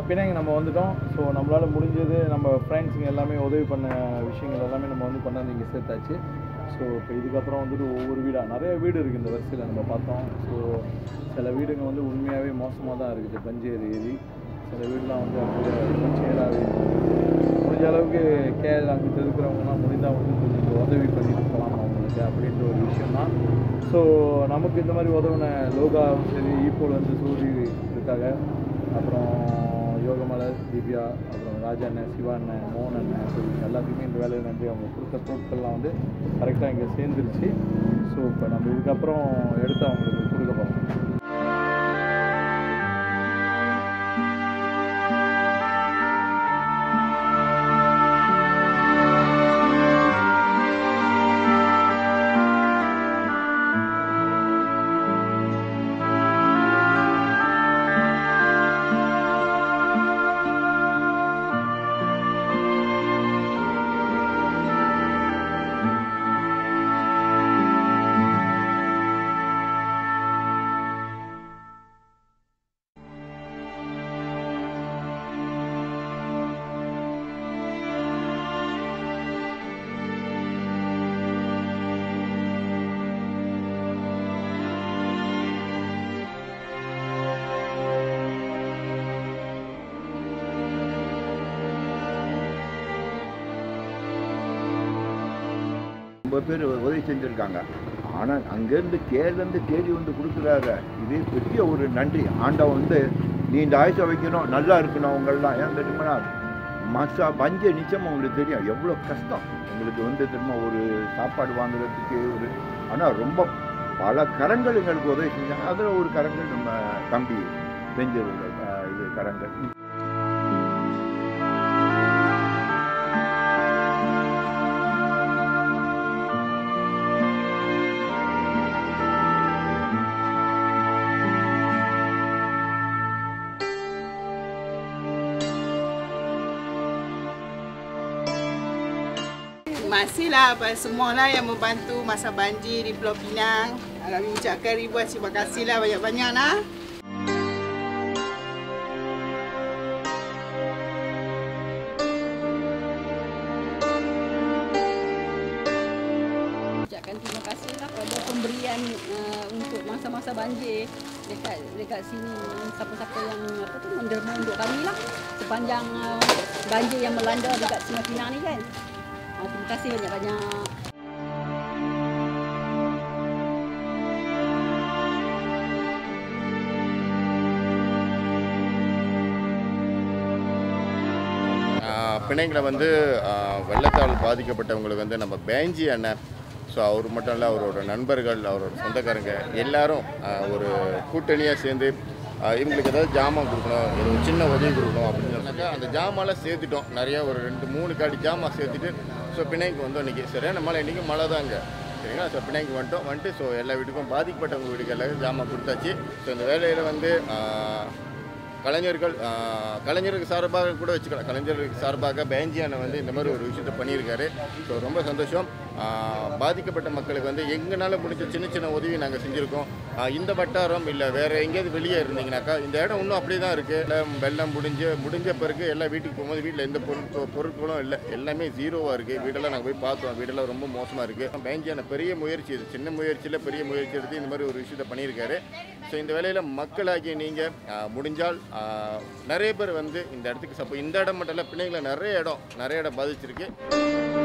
பின்னாங்க நம்ம வந்துட்டோம் ஸோ நம்மளால் முடிஞ்சது நம்ம ஃப்ரெண்ட்ஸுங்க எல்லாமே உதவி பண்ண விஷயங்கள் எல்லாமே நம்ம வந்து கொண்டாந்து இங்கே சேர்த்தாச்சு ஸோ இப்போ இதுக்கப்புறம் வந்துட்டு ஒவ்வொரு வீடாக நிறைய வீடு இருக்குது இந்த வரிசையில் நம்ம பார்த்தோம் ஸோ சில வீடுங்க வந்து உண்மையாகவே மோசமாக தான் இருக்குது பஞ்சேரி ஏரி சில வீடுலாம் வந்து அப்படியே ரொம்ப சேராகவே முடிஞ்ச அளவுக்கு கேஎல் அங்கிட்டு இருக்கிறவங்கலாம் முடிந்தால் வந்து கொஞ்சம் உதவி பண்ணிட்டு போகலாம் அவங்களுக்கு அப்படின்ற ஒரு விஷயம் தான் ஸோ நமக்கு இந்த மாதிரி உதவின லோகாவும் சரி ஈப்போல் வந்து சூரி இருக்காங்க அப்புறம் யோகமலர் திவ்யா அப்புறம் ராஜா அண்ணன் சிவா அண்ணன் மோகன் அண்ணன் ஸோ இவங்க எல்லாத்துக்குமே இந்த வேலையை நன்றி அவங்க கொடுத்த பொருட்கள்லாம் வந்து கரெக்டாக இங்கே சேர்ந்துருச்சு ஸோ இப்போ நம்ம இதுக்கப்புறம் எடுத்து அவங்களுக்கு கொடுக்க போகிறோம் ரொம்ப பேர் உதவி செஞ்சுருக்காங்க ஆனால் அங்கேருந்து கேலேருந்து தேடி வந்து கொடுக்குறாங்க இது பெரிய ஒரு நன்றி ஆண்டவன் வந்து நீ இந்த ஆயுசை வைக்கணும் நல்லா இருக்கணும் அவங்கெல்லாம் ஏன் தெரியுமா மசா பஞ்ச நிச்சயம் உங்களுக்கு தெரியும் எவ்வளோ கஷ்டம் எங்களுக்கு வந்து தெரியுமா ஒரு சாப்பாடு வாங்குறதுக்கு ஒரு ஆனால் ரொம்ப பல கரங்கள் எங்களுக்கு உதவி செஞ்சாங்க அதில் ஒரு கரங்கள் நம்ம தம்பி பெஞ்சர் இது கரங்கள் Terima kasihlah kepada semua lah yang membantu masa banjir di Pulau Pinang. Kami ucapkan ribuan terima kasihlah banyak-banyak lah. ucapkan terima kasih lah pada pemberian uh, untuk masa-masa banjir dekat dekat sini siapa-siapa yang apa tu menderma untuk kami lah sepanjang uh, banjir yang melanda dekat Sungai Pinang ni kan. Uh, terima kasih banyak-banyak. பிணைங்களை வந்து ஆஹ், வெள்ளத்தால் பாதிக்கப்பட்டவங்களுக்கு வந்து நம்ம பேஞ்சி அண்ணன் so அவர் மட்டும் இல்லை அவரோட நண்பர்கள் அவரோட சொந்தக்காரங்க எல்லாரும் ஆஹ், ஒரு கூட்டணியாக சேர்ந்து ஆஹ், இவங்களுக்கு ஏதாவது ஜாமான் கொடுக்கணும் ஏதோ ஒரு சின்ன உதவி கொடுக்கணும் அப்படின்னு சொன்னாக்கா அந்த ஜாமான்லாம் சேர்த்துட்டோம் நிறையா ஒரு ரெண்டு மூணு காடி ஜாமான் சேர்த்துட்டு ஸோ பிணைக்கு வந்தோம் இன்றைக்கி சரியான மழை இன்றைக்கி மழை தாங்க சரிங்களா ஸோ பிணைக்கு வந்துட்டோம் வந்துட்டு ஸோ எல்லா வீட்டுக்கும் பாதிக்கப்பட்டவங்க வீட்டுக்கு எல்லாருக்கும் ஜாமான் கொடுத்தாச்சு ஸோ இந்த வேலையில் வந்து ஆஹ், கலைஞர்கள் ஆஹ், கலைஞருக்கு சார்பாக கூட வச்சுக்கலாம் கலைஞருக்கு சார்பாக பேஞ்சியான வந்து இந்த மாதிரி ஒரு விஷயத்தை பண்ணியிருக்காரு ஸோ ரொம்ப சந்தோஷம் ஆஹ், பாதிக்கப்பட்ட மக்களுக்கு வந்து எங்களால் முடிஞ்ச சின்ன சின்ன உதவி நாங்கள் செஞ்சுருக்கோம் ஆஹ், இந்த வட்டாரம் இல்லை வேறு எங்கேயாவது வெளியே இருந்தீங்கனாக்கா இந்த இடம் இன்னும் அப்படியே தான் இருக்குது வெள்ளம் முடிஞ்சு முடிஞ்ச பிறகு எல்லா வீட்டுக்கு போகும்போது வீட்டில் எந்த பொருட்கள் பொருட்களும் இல்லை எல்லாமே ஜீரோவாக இருக்குது வீடெல்லாம் நாங்கள் போய் பார்த்தோம் வீடெல்லாம் ரொம்ப மோசமாக இருக்குது பேஞ்சியான பெரிய முயற்சி இது சின்ன முயற்சியில் பெரிய முயற்சி எடுத்து இந்த மாதிரி ஒரு விஷயத்தை பண்ணியிருக்காரு ஸோ இந்த வேலையில் மக்களாகிய நீங்கள் முடிஞ்சால் ஆஹ், நிறைய பேர் வந்து இந்த இடத்துக்கு சப்போ இந்த இடம் மட்டும் இல்லை பிள்ளைங்களை நிறைய இடம் நிறைய இடம் பாதிச்சிருக்கு